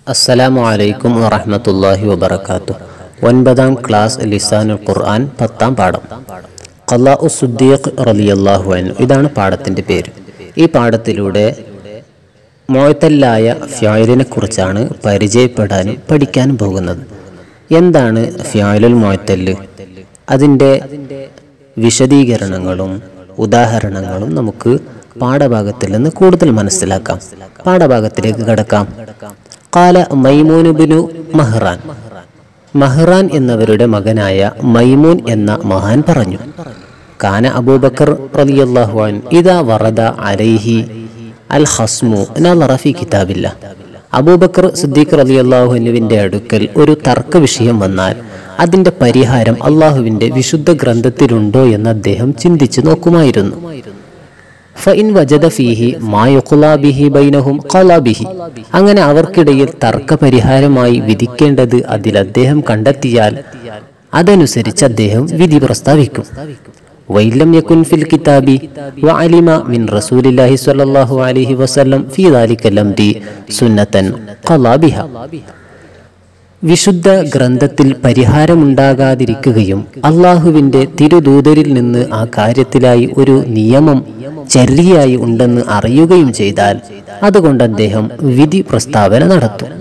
അസ്സലാമു അലൈക്കും വറഹ്മത്തുള്ളാഹി വബറകാത്തു ഒൻപതാം ക്ലാസ് ലിസാനുൽ ഖുർആൻ പത്താം പാഠം ഖലാ സുദ്ദീഖ് റളിയല്ലാഹു അൻഹു ഇതാണ് പാഠത്തിൻ്റെ പേര് ഈ പാഠത്തിലൂടെ മോഴത്തല്ലായ ഫ്യായിലിനെ കുറിച്ചാണ് പരിചയപ്പെടാനും പഠിക്കാനും പോകുന്നത് എന്താണ് ഫ്യായിലുൽ മോഴത്തല്ല് അതിൻ്റെ വിശദീകരണങ്ങളും ഉദാഹരണങ്ങളും നമുക്ക് പാഠഭാഗത്തിൽ നിന്ന് കൂടുതൽ മനസ്സിലാക്കാം പാഠഭാഗത്തിലേക്ക് കടക്കാം കാല മൈമൂനുബിനു മഹ്റാൻ മഹ്റാൻ എന്നവരുടെ മകനായ മൈമൂൻ എന്ന മഹാൻ പറഞ്ഞു കാന അബൂബക്കർ റളിയല്ലാഹു അൻ ഇദാ വറദ അലൈഹി അൽ ഹസ്മു നളറ ഫി കിതാബില്ല അബൂബക്കർ സിദ്ദീഖ് റളിയല്ലാഹു അൻഹുവിന്റെ അടുക്കൽ ഒരു തർക്ക വിഷയം വന്നാൽ അതിന്റെ പരിഹാരം അള്ളാഹുവിന്റെ വിശുദ്ധ ഗ്രന്ഥത്തിലുണ്ടോ എന്ന് അദ്ദേഹം ചിന്തിച്ചു നോക്കുമായിരുന്നു ഫഇൻ വജദ ഫീഹി മാ യുഖ്ലാ ബിഹി ബൈനഹും ഖലാ ബിഹി അങ്ങനെ അവർക്കിടയിൽ തർക്ക പരിഹാരമായി വിധിക്കേണ്ടത് അതിൽ അദ്ദേഹം കണ്ടെത്തിയാൽ അതനുസരിച്ച് അദ്ദേഹം വിധി പ്രസ്താവിക്കും വൈലം യകുൻ ഫിൽ കിതാബി വഅലിമ മിൻ റസൂലില്ലാഹി സ്വല്ലല്ലാഹു അലൈഹി വസല്ലം ഫീ ദാലിക ലംദി സുന്നത്തൻ ഖലാ ബിഹ വിശുദ്ധ ഗ്രന്ഥത്തിൽ പരിഹാരമുണ്ടാകാതിരിക്കുകയും അള്ളാഹുവിന്റെ തിരുദൂതരിൽ നിന്ന് ആ കാര്യത്തിലായി ഒരു നിയമം ചര്യയായി ഉണ്ടെന്ന് അറിയുകയും ചെയ്താൽ അതുകൊണ്ട് അദ്ദേഹം വിധി പ്രസ്താവന നടത്തും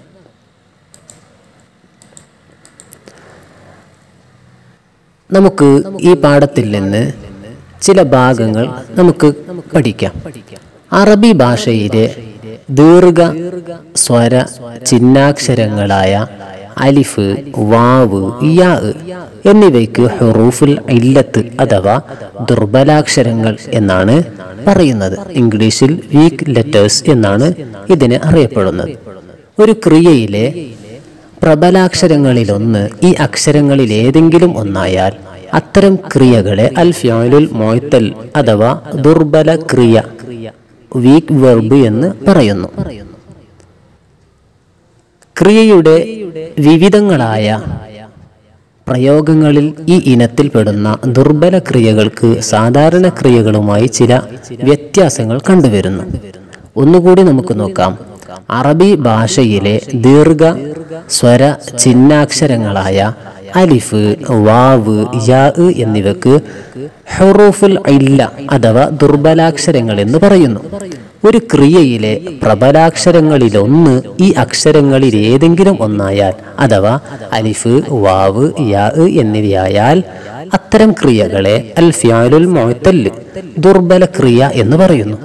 നമുക്ക് ഈ പാഠത്തിൽ നിന്ന് ചില ഭാഗങ്ങൾ നമുക്ക് പഠിക്കാം അറബി ഭാഷയിലെ ദീർഘ സ്വര ചിഹ്നാക്ഷരങ്ങളായ അലിഫ് വാവ് യാ എന്നിവയ്ക്ക് ഹുറൂഫുൽ ഇല്ലത്ത് അഥവാ ദുർബലാക്ഷരങ്ങൾ എന്നാണ് പറയുന്നത് ഇംഗ്ലീഷിൽ വീക്ക് ലെറ്റേഴ്സ് എന്നാണ് ഇതിനെ അറിയപ്പെടുന്നത് ഒരു ക്രിയയിലെ പ്രബലാക്ഷരങ്ങളിലൊന്ന് ഈ അക്ഷരങ്ങളിൽ ഏതെങ്കിലും ഒന്നായാൽ അത്തരം ക്രിയകളെ അൽ ഫ്യാലുൽ മോയ്ത്തൽ അഥവാ ദുർബല ക്രിയ വീക്ക് വെർബ് എന്ന് പറയുന്നു ക്രിയയുടെ വിവിധങ്ങളായ പ്രയോഗങ്ങളിൽ ഈ ഇനത്തിൽപ്പെടുന്ന ദുർബല ക്രിയകൾക്ക് സാധാരണ ക്രിയകളുമായി ചില വ്യത്യാസങ്ങൾ കണ്ടുവരുന്നു ഒന്നുകൂടി നമുക്ക് നോക്കാം അറബി ഭാഷയിലെ ദീർഘ സ്വര ചിഹ്നാക്ഷരങ്ങളായ അലിഫ് വാവ് യാ എന്നിവക്ക് ഹുറൂഫുൽ ഇല്ല അഥവാ ദുർബലാക്ഷരങ്ങൾ എന്ന് പറയുന്നു ഒരു ക്രിയയിലെ പ്രബലാക്ഷരങ്ങളിലൊന്ന് ഈ അക്ഷരങ്ങളിൽ ഏതെങ്കിലും ഒന്നായാൽ അഥവാ അലിഫ് വാവ് യാ എന്നിവയായാൽ അത്തരം ക്രിയകളെ അൽ ഫ്യാലുൽ മുഅത്തല്ല് ദുർബല ക്രിയ എന്ന് പറയുന്നു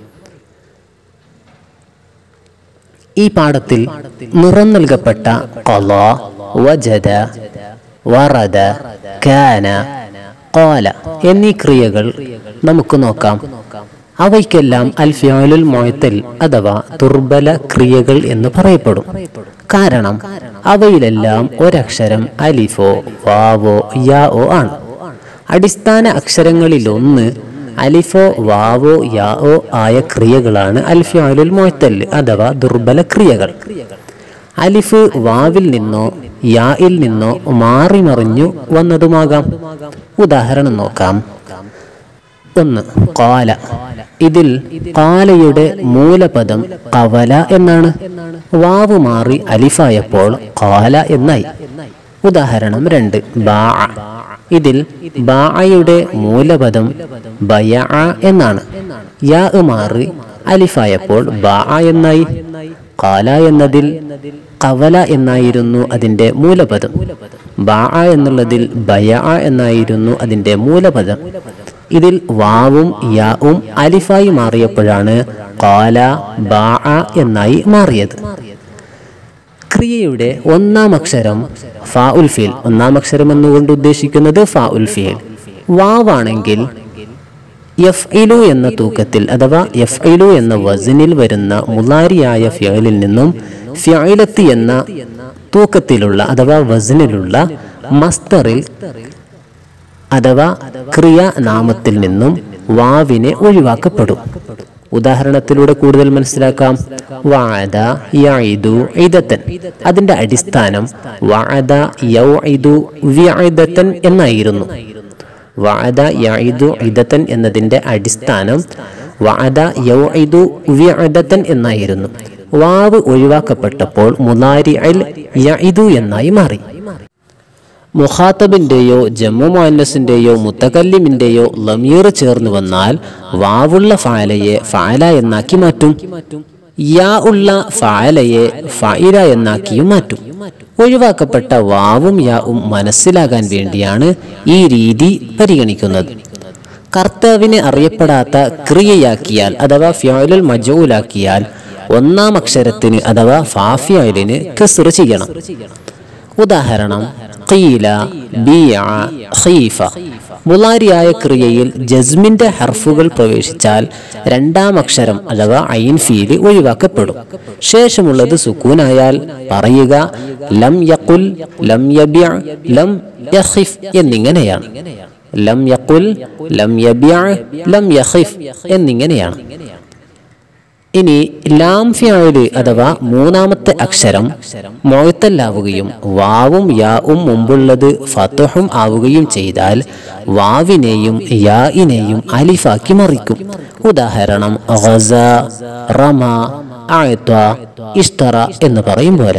ഈ പാഠത്തിൽ നിറം നൽകപ്പെട്ട ഖല വജദ വറദ കാന ഖാല എന്നീ ക്രിയകൾ നമുക്ക് നോക്കാം അവയ്ക്കെല്ലാം അൽ ഫിയാലുൽ മൊയത്തൽ അഥവാ ദുർബല ക്രിയകൾ എന്ന് പറയപ്പെടും കാരണം അവയിലെല്ലാം ഒരക്ഷരം അലിഫോ വാവോ യാവോ ആണ് അടിസ്ഥാന അക്ഷരങ്ങളിലൊന്ന് അലിഫോ വാവോ യാവോ ആയ ക്രിയകളാണ് അൽഫിയാലുൽ മൊയത്തല് അഥവാ ദുർബല ക്രിയകൾ അലിഫ് വാവിൽ നിന്നോ യായിൽ നിന്നോ മാറി മറിഞ്ഞു വന്നതുമാകാം ഉദാഹരണം നോക്കാം ഒന്ന് കാല ഇതിൽ കാലയുടെ മൂലപദം കവല എന്നാണ് വാവ് മാറി അലിഫായപ്പോൾ കാല എന്നായി ഉദാഹരണം രണ്ട് ബാ ഇതിൽ ബായുടെ മൂലപദം ബയ എന്നാണ് യാ മാറി അലിഫായപ്പോൾ ബാ എന്നായി കാല എന്നതിൽ കവല എന്നായിരുന്നു അതിന്റെ മൂലപദം ബാ എന്നുള്ളതിൽ ബയ എന്നായിരുന്നു അതിന്റെ മൂലപദം ഇതിൽ വാവും യാവും അലിഫായി മാറിയപ്പോഴാണ് കാല ബാ എന്നായി മാറിയത് ക്രിയയുടെ ഒന്നാം അക്ഷരം ഫാ ഉൽ ഫീൽ ഒന്നാം അക്ഷരം എന്നുകൊണ്ട് ഉദ്ദേശിക്കുന്നത് ഫാ ഉൽ ഫീൽ വാവാണെങ്കിൽ എഫ് ഇലു എന്ന തൂക്കത്തിൽ അഥവാ എഫ് ഇലു എന്ന വസനിൽ വരുന്ന മുലാരിയായ ഫ്യലിൽ നിന്നും ഫ്യലത്ത് എന്ന തൂക്കത്തിലുള്ള അഥവാ വസനിലുള്ള മസ്തറിൽ അഥവാ ക്രിയാനാമത്തിൽ നിന്നും വാവിനെ ഒഴിവാക്കപ്പെടും ഉദാഹരണത്തിലൂടെ കൂടുതൽ മനസ്സിലാക്കാം വാദ യഇദു ഇദത്തൻ അതിന്റെ അടിസ്ഥാനം വാദ യൗഇദു വിഇദത്തൻ എന്നായിരുന്നു വാദ യഇദു ഇദത്തൻ എന്നതിന്റെ അടിസ്ഥാനം വാദ യൗഇദു വിഇദത്തൻ എന്നായിരുന്നു വാവ് ഒഴിവാക്കപ്പെട്ടപ്പോൾ മുനാരിഅൽ യഇദു എന്നായി മാറി മുഖാത്തബിന്റെയോ ജമ്മു മുഅന്നസിന്റെയോ മുത്തകല്ലിമിന്റെയോ ലമീർ ചേർന്ന് വന്നാൽ വാവുള്ള ഫാലയെ ഫാല എന്നാക്കി മാറ്റും യാ ഉള്ള ഫാലയെ ഫൈല എന്നാക്കിയും മാറ്റും ഒഴിവാക്കപ്പെട്ട വാവും യാവും മനസ്സിലാകാൻ വേണ്ടിയാണ് ഈ രീതി പരിഗണിക്കുന്നത് കർത്താവിനെ അറിയപ്പെടാത്ത ക്രിയയാക്കിയാൽ അഥവാ ഫ്യോയിലുൽ മജൂലാക്കിയാൽ ഒന്നാം അക്ഷരത്തിന് അഥവാ ഫാഫിയോയിലിന് കെസർ ചെയ്യണം ഉദാഹരണം ഖീല ബിയ ഖീഫ മുലാരിയായ ക്രിയയിൽ ജസ്മിന്റെ ഹർഫുകൾ പ്രവേശിച്ചാൽ രണ്ടാം അക്ഷരം അഥവാ ഐൻ ഫീല് ഒഴിവാക്കപ്പെടും ശേഷമുള്ളത് സുക്കൂനായാൽ പറയുക ലം യഖുൽ ലം യബിയ ലം യഖിഫ് എന്നിങ്ങനെയാണ് ലം യഖുൽ ലം യബിയ ലം യഖിഫ് എന്നിങ്ങനെയാണ് ഇനി ലാം ഫിയാല് അഥവാ മൂന്നാമത്തെ അക്ഷരം മൊഴത്തല്ലാവുകയും വാവും യാവും മുമ്പുള്ളത് ഫത്തുഹും ആവുകയും ചെയ്താൽ വാവിനെയും യാഇനെയും അലിഫാക്കി മറിക്കും ഉദാഹരണം ഗസ റമ അഅ്ത ഇഷ്തറ എന്ന് പറയും പോലെ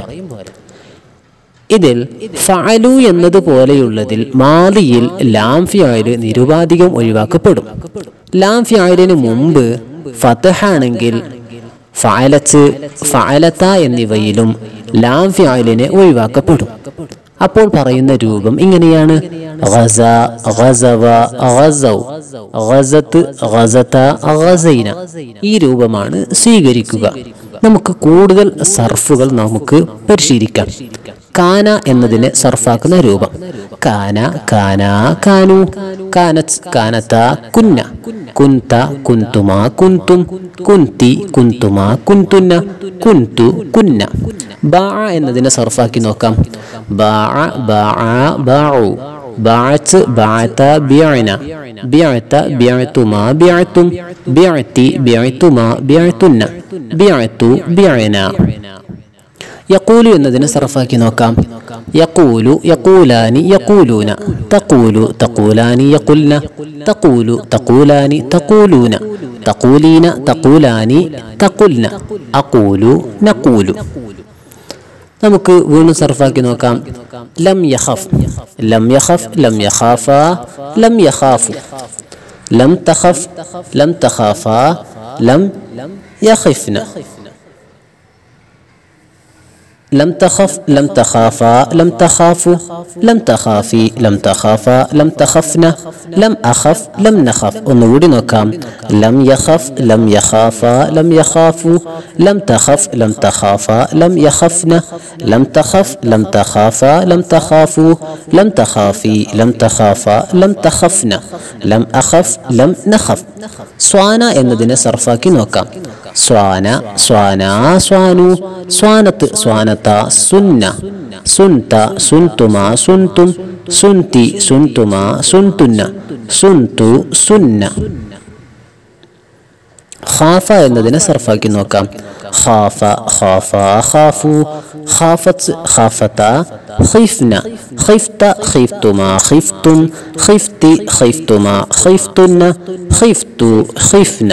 ഇതിൽ ഫഅലു എന്നതുപോലെയുള്ളതിൽ മാലിയിൽ ലാം ഫിയാല് നിരുപാധികം ഒഴിവാക്കപ്പെടും ലാം ഫിയാലിന് മുമ്പ് ഫതഹാണെങ്കിൽ ഫഅലത്ത് ഫഅലത്ത എന്നിവയിലും ലാം ഫിയാലിനെ ഒഴിവാക്കപ്പെടും അപ്പോൾ പറയുന്ന രൂപം ഇങ്ങനെയാണ് ഗസ ഗസവ ഗസൗ ഗസത്ത് ഗസത ഗസൈന ഈ രൂപമാണ് സ്വീകരിക്കുക നമുക്ക് കൂടുതൽ സർഫുകൾ നമുക്ക് പരിശീലിക്കാം കാന എന്നതിനെ സർഫാക്കുന്ന രൂപം കാന കാന കാനു കാനത്ത് കാനത്ത കുന്ന കുന്ത കുന്തുമ കുന്തും കുന്തി കുന്തുമ കുന്തുന്ന കുന്തു കുന്ന ബാ എന്നതിനെ സർഫാക്കി നോക്കാം ബാ ബാ ബാഉ ബാഅത്ത് ബാഅത ബിഅന ബിഅത ബിഅതുമാ ബിഅതും ബിഅതി ബിഅതുമാ ബിഅതുന്ന ബിഅതു ബിഅന യഖൂലു എന്നതിനെ സർഫാക്കി നോക്കാം യഖൂലു യഖൂലാനി യഖൂലൂന തഖൂലു തഖൂലാനി യഖുൽന തഖൂലു തഖൂലാനി തഖൂലൂന തഖൂലീന തഖൂലാനി തഖുൽന അഖൂലു നഖൂലു നമുക്ക് വീണ്ടും സർഫാക്കി നോക്കാം ലം യഖഫ് ലം യഖഫ് ലം യഖാഫ ലം യഖാഫു ലം തഖഫ് ലം തഖാഫ ലം യഖിഫ്ന لم تخف لم تخافا لم تخافوا لم تخافي لم تخافا لم تخفنا لم أخف لم نخف ഒന്നുകൂടി നോക്കാം لم يخف لم يخافا لم يخافوا لم تخف لم تخافا لم يخفنا لم تخف لم تخافا لم تخافوا لم تخافي لم تخافا لم تخفنا لم أخف لم نخف സ്വാന എന്നതിനെ സർഫാക്കി നോക്കാം സ്വാന സ്വാന സ്വാനു സ്വാനത്ത് സ്വാനത്ത സുന്ന സുൻത സുൻതുമ സുൻതും സുൻതി സുൻതുമ സുൻതുന്ന സുൻതു സുന്ന ഖാഫ എന്നതിനെ സർഫാക്കി നോക്കാം ഖാഫ ഖാഫ ഖാഫു ഖാഫത്ത് ഖാഫത ഖിഫ്ന ഖിഫ്ത ഖിഫ്തുമ ഖിഫ്തും ഖിഫ്തി ഖിഫ്തുമ ഖിഫ്തുന്ന ഖിഫ്തു ഖിഫ്ന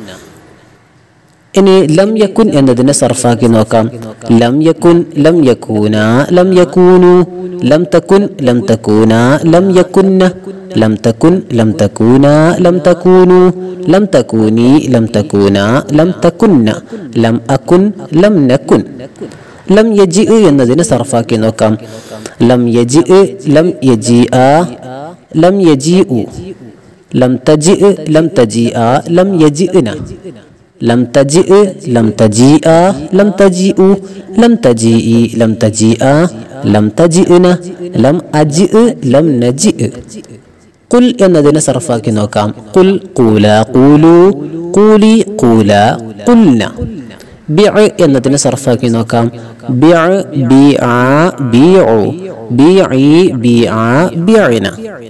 ഇനി ലം യക്കുൻ എന്നതിനെ സർഫാക്കി നോക്കാം ലം യക്കുൻ ലം യക്കൂന ലം യക്കൂനു ലം തക്കുൻ ലം തക്കൂന ലം യക്കുന്ന ലം തക്കുൻ ലം തക്കൂന ലം തക്കൂനു ലം തക്കൂനി ലം തക്കൂന ലം തക്കുന്ന ലം അക്കുൻ ലം നക്കുൻ ലം യജി എന്നതിനെ സർഫാക്കി നോക്കാം ലം യജി ലം യജി ലം യജി ലം തജി ലം തജി ലം യജിന لم تجئ لم تجيء لم تجيء لم تجيء لم تجيء لم تجئنا لم أجئ لم نجئ قل എന്നതിനെ സർഫാക്കി നോക്കാം قل قولا قولوا قولي قولا قلنا ബിഅ എന്നതിനെ സർഫാക്കി നോക്കാം ബിഅ ബിഅ ബിഉ ബിഇ ബിഅ ബിഅന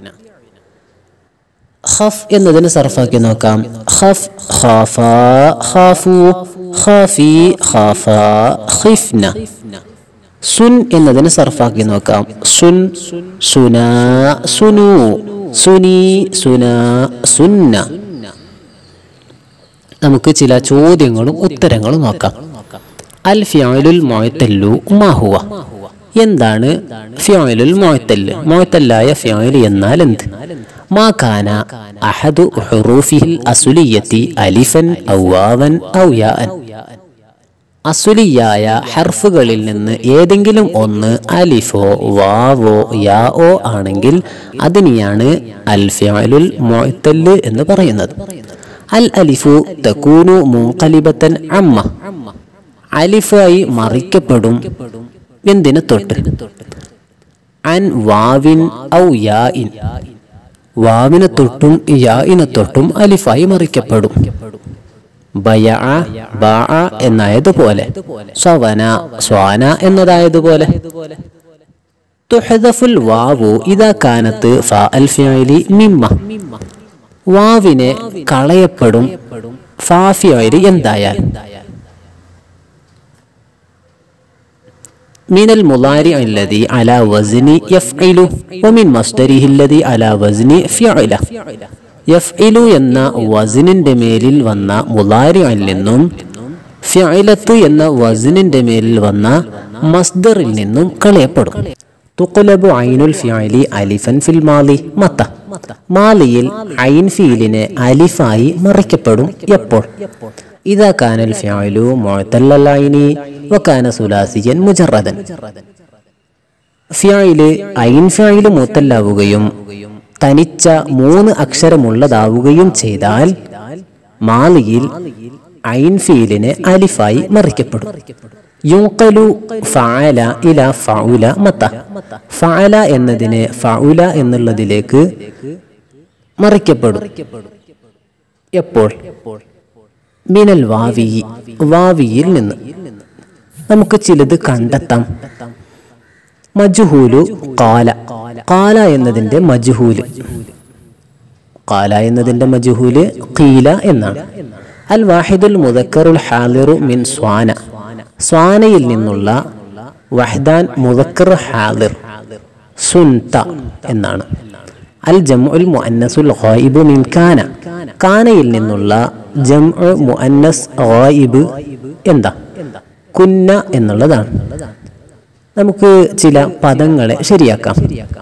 ഖഫ് എന്നതിനെ സർഫാക്കി നോക്കാം ഖഫ് ഖാഫ ഖാഫു ഖാഫി ഖാഫ ഖിഫ്ന സുൻ എന്നതിനെ സർഫാക്കി നോക്കാം സുൻ സുന സുനു സുനി സുന സുന്ന നമുക്ക് ചില ചോദ്യങ്ങളും ഉത്തരങ്ങളും നോക്കാം അൽ ഫിയോലുൽ മൊയത്തല്ലു മാഹുവ എന്താണ് ഫിയോലുൽ മൊയത്തല്ല് മൊയത്തല്ലായ ഫിയോല് എന്നാൽ എന്ത് മാ കാന അഹദു ഹുറൂഫിഹിൽ അസുലിയത്തി അലിഫൻ ഔ വാവൻ ഔ യാഅൻ അസുലിയായ ഹർഫുകളിൽ നിന്ന് ഏതെങ്കിലും ഒന്ന് അലിഫോ വാവോ യാഓ ആണെങ്കിൽ അതിനെയാണ് അൽ ഫിഅലുൽ മുഅത്തല് എന്ന് പറയുന്നത് അൽ അലിഫു തകൂനു മുൻഖലിബത്തൻ അമ്മ അലിഫായി മറിക്കപ്പെടും എന്തിനു തൊട്ട് അൻ വാവിൻ ഔ യാഇൻ വാവിനെ തൊട്ടും യാഇനെ തൊട്ടും അലിഫായി മറിക്കപ്പെടും ബയ ബാ എന്നായതുപോലെ സ്വവന സ്വാന എന്നതായതുപോലെ തുഹദഫുൽ വാവു ഇതാ കാനത്ത് ഫ അൽ ഫിഅലി മിമ്മ വാവിനെ കളയപ്പെടും ഫാഫിയോയില് എന്തായാൽ من المضارع الذي على وزن يفعل ومن مصدره الذي على وزن فعل യഫ്ഇലു എന്ന വസിനിന്റെ മേലിൽ വന്ന മുലാരിയിൽ നിന്നും ഫിഅലത്തു എന്ന വസിനിന്റെ മേലിൽ വന്ന മസ്ദറിൽ നിന്നും കളയപ്പെടും തുഖലബു ഐനുൽ ഫിഅലി അലിഫൻ ഫിൽ മാലി മത്ത മാലിയിൽ ഐൻ ഫീലിനെ അലിഫായി മറിക്കപ്പെടും എപ്പോൾ ഇതാ കാനൽ ഫിഅലു മുഅത്തല്ലൽ ഐനി വകാന സുലാസിയൻ മുജറദൻ ഫിഅയില് ഐൻ ഫിഅയില് മുത്തല്ലാവുകയും തനിച്ച മൂന്ന് അക്ഷരമുള്ളതാവുകയും ചെയ്താൽ മാലിയിൽ ഐൻ ഫീലിനെ അലിഫായി മറിക്കപ്പെടും യുങ്കലു ഫഅല ഇല ഫഉല മത്ത ഫഅല എന്നതിനെ ഫഉല എന്നുള്ളതിലേക്ക് മറിക്കപ്പെടും എപ്പോൾ മിനൽ വാവി വാവിയിൽ നിന്ന് നമുക്ക് ചിലത് കണ്ടെത്താം മജുഹൂലു കാല കാല എന്നതിന്റെ മജുഹൂല് കാല എന്നതിന്റെ മജുഹൂല് കീല എന്നാണ് അൽ വാഹിദുൽ മുദക്കറുൽ ഹാലിറു മിൻ സ്വാന സ്വാനയിൽ നിന്നുള്ള വഹ്ദാൻ മുദക്കർ ഹാലിർ സുൻത എന്നാണ് അൽ ജംഉൽ മുഅന്നസുൽ ഗായിബു മിൻ കാന കാനയിൽ നിന്നുള്ള ജംഉ മുഅന്നസ് ഗായിബ് എന്താ കുന്ന എന്നുള്ളതാണ് നമുക്ക് ചില പദങ്ങളെ ശരിയാക്കാം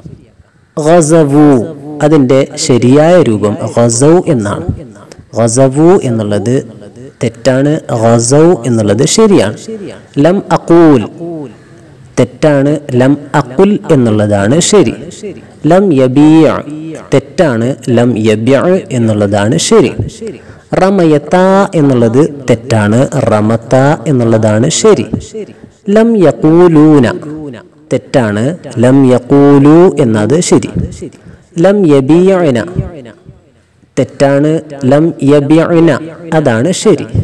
ഗസവു അതിന്റെ ശരിയായ രൂപം ഗസൗ എന്നാണ് ഗസവു എന്നുള്ളത് തെറ്റാണ് ഗസൗ എന്നുള്ളത് ശരിയാണ് ലം അക്കൂൽ തെറ്റാണ് ലം അക്കുൽ എന്നുള്ളതാണ് ശരി ലം യബിയ തെറ്റാണ് ലം യബ്യ എന്നുള്ളതാണ് ശരി റമയത്ത എന്നുള്ളത് തെറ്റാണ് റമത്ത എന്നുള്ളതാണ് ശരി ലം യഖൂലൂന തെറ്റാണ് ലം യഖൂലു എന്നത് ശരി ലം യബിയന തെറ്റാണ് ലം യബിയന അതാണ് ശരി